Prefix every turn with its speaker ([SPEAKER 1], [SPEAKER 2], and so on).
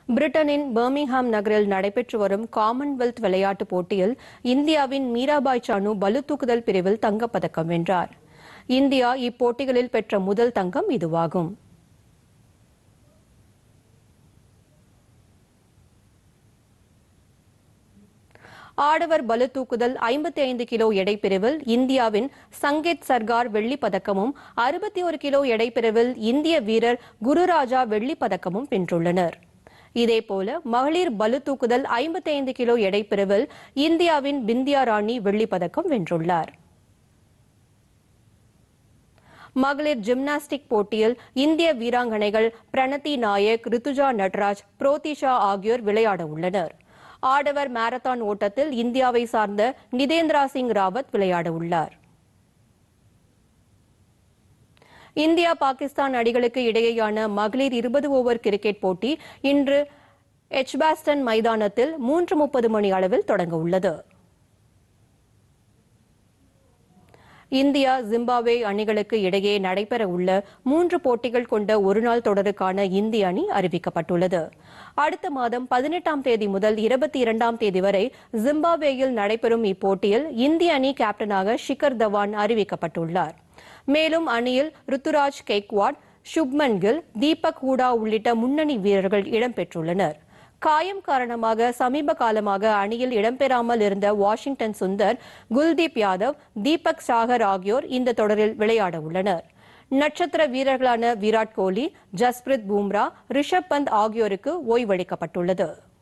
[SPEAKER 1] பிரிட்டனின் பர்மிங்ஹாம் நகரில் நடைபெற்று வரும் காமன்வெல்த் விளையாட்டுப் போட்டியில் இந்தியாவின் மீராபாய் சானு பளுதூக்குதல் பிரிவில் தங்கப்பதக்கம் வென்றார் இந்தியா இப்போட்டிகளில் பெற்ற முதல் தங்கம் இதுவாகும் ஆடவர் பளு தூக்குதல் ஐம்பத்தி ஐந்து கிலோ எடை பிரிவில் இந்தியாவின் சங்கேத் சர்கார் வெள்ளிப் பதக்கமும் அறுபத்தி ஒரு கிலோ எடை பிரிவில் இந்திய வீரர் குருராஜா வெள்ளிப் பதக்கமும் வென்றுள்ளனர் இதேபோல மகளிர் பளு தூக்குதல் ஐம்பத்தி ஐந்து கிலோ எடை பிரிவில் இந்தியாவின் பிந்தியா ராணி வெள்ளிப் பதக்கம் வென்றுள்ளார் மகளிர் ஜிம்னாஸ்டிக் போட்டியில் இந்திய வீராங்கனைகள் பிரணதி நாயக் ரித்துஜா நட்ராஜ் புரோதிஷா ஆகியோர் விளையாட உள்ளனர் ஆடவர் மாரத்தான் ஓட்டத்தில் இந்தியாவை சார்ந்த நிதேந்திரா சிங் ராவத் விளையாட உள்ளார் இந்தியா பாகிஸ்தான் அணிகளுக்கு இடையேயான மகளிர் இருபது ஓவர் கிரிக்கெட் போட்டி இன்று எச்பாஸ்டன் மைதானத்தில் மூன்று முப்பது மணி அளவில் தொடங்க உள்ளது இந்தியா ஜிம்பாப்வே அணிகளுக்கு இடையே நடைபெற உள்ள மூன்று போட்டிகள் கொண்ட ஒருநாள் தொடருக்கான இந்திய அணி அறிவிக்கப்பட்டுள்ளது அடுத்த மாதம் பதினெட்டாம் தேதி முதல் இருபத்தி இரண்டாம் தேதி வரை ஜிம்பாப்வேயில் நடைபெறும் இப்போட்டியில் இந்திய அணி கேப்டனாக ஷிகர் தவான் அறிவிக்கப்பட்டுள்ளார் மேலும் அணியில் ருத்துராஜ் கெய்க்வாட் சுப்மன் கில் தீபக் ஹூடா உள்ளிட்ட முன்னணி வீரர்கள் இடம்பெற்றுள்ளனர் காயம் காரணமாக சமீப காலமாக அணியில் இடம்பெறாமல் இருந்த வாஷிங்டன் சுந்தர் குல்தீப் யாதவ் தீபக் சாகர் ஆகியோர் இந்த தொடரில் விளையாட உள்ளனர் நட்சத்திர வீரர்களான விராட் கோலி ஜஸ்பிரித் பூம்ரா ரிஷப் பந்த் ஆகியோருக்கு ஓய்வளிக்கப்பட்டுள்ளது